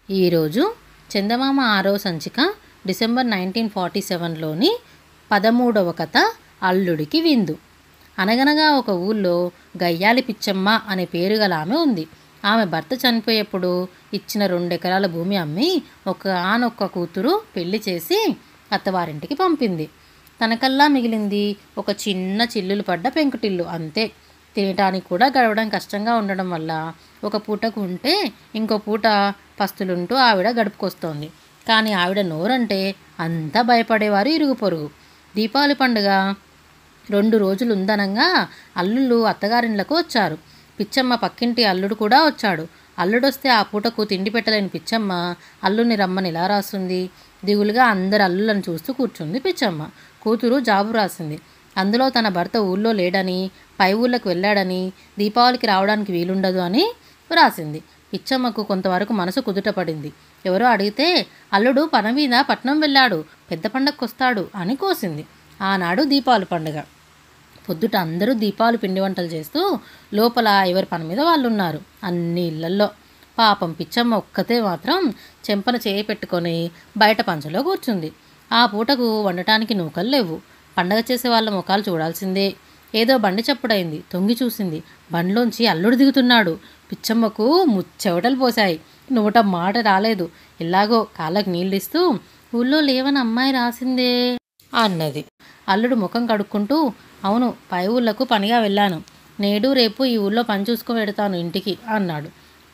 ఈరోజు చందమామ ఆరో సంచిక డిసెంబర్ నైన్టీన్ ఫార్టీ సెవెన్లోని పదమూడవ కథ అల్లుడికి విందు అనగనగా ఒక ఊళ్ళో గయ్యాలి పిచ్చమ్మ అనే పేరు గల ఆమె ఉంది ఆమె భర్త చనిపోయేప్పుడు ఇచ్చిన రెండెకరాల భూమి అమ్మి ఒక ఆనొక్క కూతురు పెళ్లి చేసి అత్తవారింటికి పంపింది తనకల్లా మిగిలింది ఒక చిన్న చిల్లులు పడ్డ పెంకుటిల్లు అంతే తినటానికి కూడా గడవడం కష్టంగా ఉండడం వల్ల ఒక పూటకు ఉంటే ఇంకో పూట పస్తులుంటూ ఆవిడ గడుపుకొస్తోంది కానీ ఆవిడ నోరంటే అంతా భయపడేవారు ఇరుగు పొరుగు దీపావళి పండుగ రెండు రోజులు ఉందనంగా అల్లుళ్ళు అత్తగారిండ్లకు వచ్చారు పిచ్చమ్మ పక్కింటి అల్లుడు కూడా వచ్చాడు అల్లుడొస్తే ఆ పూటకు తిండి పెట్టలేని పిచ్చమ్మ అల్లుని రమ్మని ఇలా రాస్తుంది దిగులుగా అందరు అల్లులను చూస్తూ కూర్చుంది పిచ్చమ్మ కూతురు జాబు రాసింది అందులో తన భర్త ఊళ్ళో లేడని పై ఊళ్ళకి వెళ్ళాడని దీపావళికి రావడానికి వీలుండదు అని రాసింది పిచ్చమ్మకు కొంతవరకు మనసు కుదుటపడింది ఎవరో అడిగితే అల్లుడు పన మీద పట్నం వెళ్ళాడు పెద్ద పండగకొస్తాడు అని కోసింది ఆనాడు దీపావళి పండుగ పొద్దుట అందరూ దీపాలు పిండి వంటలు చేస్తూ లోపల ఎవరి పని మీద వాళ్ళు ఉన్నారు అన్ని ఇళ్లల్లో పాపం పిచ్చమ్మ ఒక్కతే మాత్రం చెంపన చేయి పెట్టుకొని బయట పంచలో కూర్చుంది ఆ పూటకు వండటానికి నూకలు లేవు పండగ చేసే వాళ్ళ ముఖాలు చూడాల్సిందే ఏదో బండి చప్పుడైంది తొంగి చూసింది బండిలోంచి అల్లుడు దిగుతున్నాడు పిచ్చమ్మకు ముచ్చెవటలు పోశాయి నోట మాట రాలేదు ఎలాగో కాళ్ళకు నీళ్ళిస్తూ ఊళ్ళో లేవని అమ్మాయి రాసిందే అన్నది అల్లుడు ముఖం కడుక్కుంటూ అవును పై ఊళ్ళకు పనిగా వెళ్ళాను నేడు రేపు ఈ ఊళ్ళో పని చూసుకుని పెడతాను ఇంటికి అన్నాడు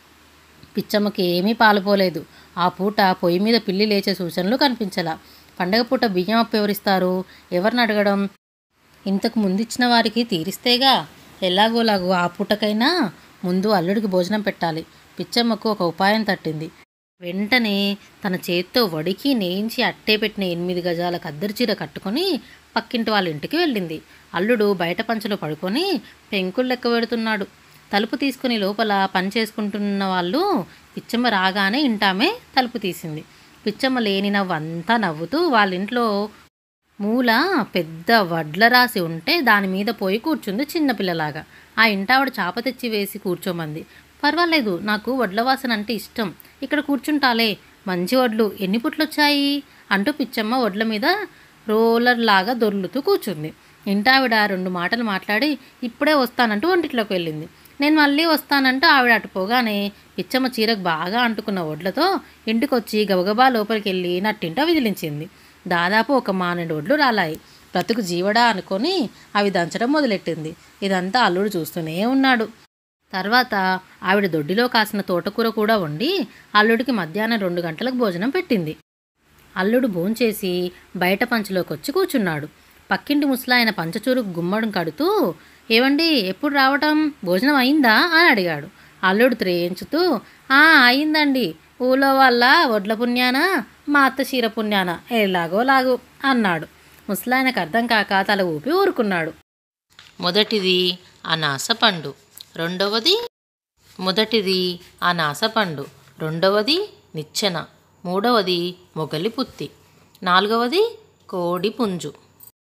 పిచ్చమ్మకి ఏమీ పాలుపోలేదు ఆ పూట పొయ్యి మీద పిల్లి లేచే సూచనలు కనిపించలా పండగ పూట బియ్యం అప్పు ఎవరిస్తారు ఎవరిని అడగడం ఇంతకు ముందు ఇచ్చిన వారికి తీరిస్తేగా ఎలాగోలాగో ఆ పూటకైనా ముందు అల్లుడికి భోజనం పెట్టాలి పిచ్చమ్మకు ఒక ఉపాయం తట్టింది వెంటనే తన చేత్తో వడికి నేయించి అట్టే పెట్టిన ఎనిమిది గజాల కద్దరి చీర కట్టుకొని పక్కింటి వాళ్ళ ఇంటికి వెళ్ళింది అల్లుడు బయట పంచలో పడుకొని పెంకులు లెక్క పెడుతున్నాడు తలుపు తీసుకుని లోపల పని చేసుకుంటున్న వాళ్ళు పిచ్చమ్మ రాగానే ఇంటామే తలుపు తీసింది పిచ్చమ్మ లేని నవ్వు అంతా నవ్వుతూ వాళ్ళ ఇంట్లో మూల పెద్ద వడ్ల రాసి ఉంటే దాని మీద పోయి కూర్చుంది చిన్నపిల్లలాగా ఆ ఇంటావిడ చాప తెచ్చి వేసి కూర్చోమంది పర్వాలేదు నాకు వడ్ల వాసన అంటే ఇష్టం ఇక్కడ కూర్చుంటాలే మంచి వడ్లు ఎన్ని పుట్లు వచ్చాయి అంటూ పిచ్చమ్మ వడ్ల మీద రోలర్ లాగా దొర్లుతూ కూర్చుంది ఇంటావిడ రెండు మాటలు మాట్లాడి ఇప్పుడే వస్తానంటూ వంటిట్లోకి వెళ్ళింది నేను మళ్ళీ వస్తానంటూ ఆవిడ అటు పోగానే పిచ్చమ్మ చీరకు బాగా అంటుకున్న వడ్లతో ఇంటికొచ్చి గబగబా లోపలికి వెళ్ళి నట్టింట విదిలించింది దాదాపు ఒక మానెడు వడ్లు రాలాయి బ్రతుకు జీవడా అనుకొని అవి దంచడం మొదలెట్టింది ఇదంతా అల్లుడు చూస్తూనే ఉన్నాడు తర్వాత ఆవిడ దొడ్డిలో కాసిన తోటకూర కూడా వండి అల్లుడికి మధ్యాహ్నం రెండు గంటలకు భోజనం పెట్టింది అల్లుడు భోంచేసి బయట పంచలోకి వచ్చి కూర్చున్నాడు పక్కింటి ముసలాయన పంచచూరు గుమ్మడం కడుతూ ఏవండి ఎప్పుడు రావటం భోజనం అయిందా అని అడిగాడు అల్లుడు త్రేయించుతూ ఆ అయిందండి ఊళ్ళో వాళ్ళ వడ్ల పుణ్యానా మా అత్త చీర పుణ్యానా ఎలాగో లాగు అన్నాడు ముసలాయనకు అర్థం కాక తల ఊపి ఊరుకున్నాడు మొదటిది అనాస పండు రెండవది మొదటిది అనాస పండు రెండవది నిచ్చెన మూడవది మొగలి పుత్తి నాలుగవది కోడి పుంజు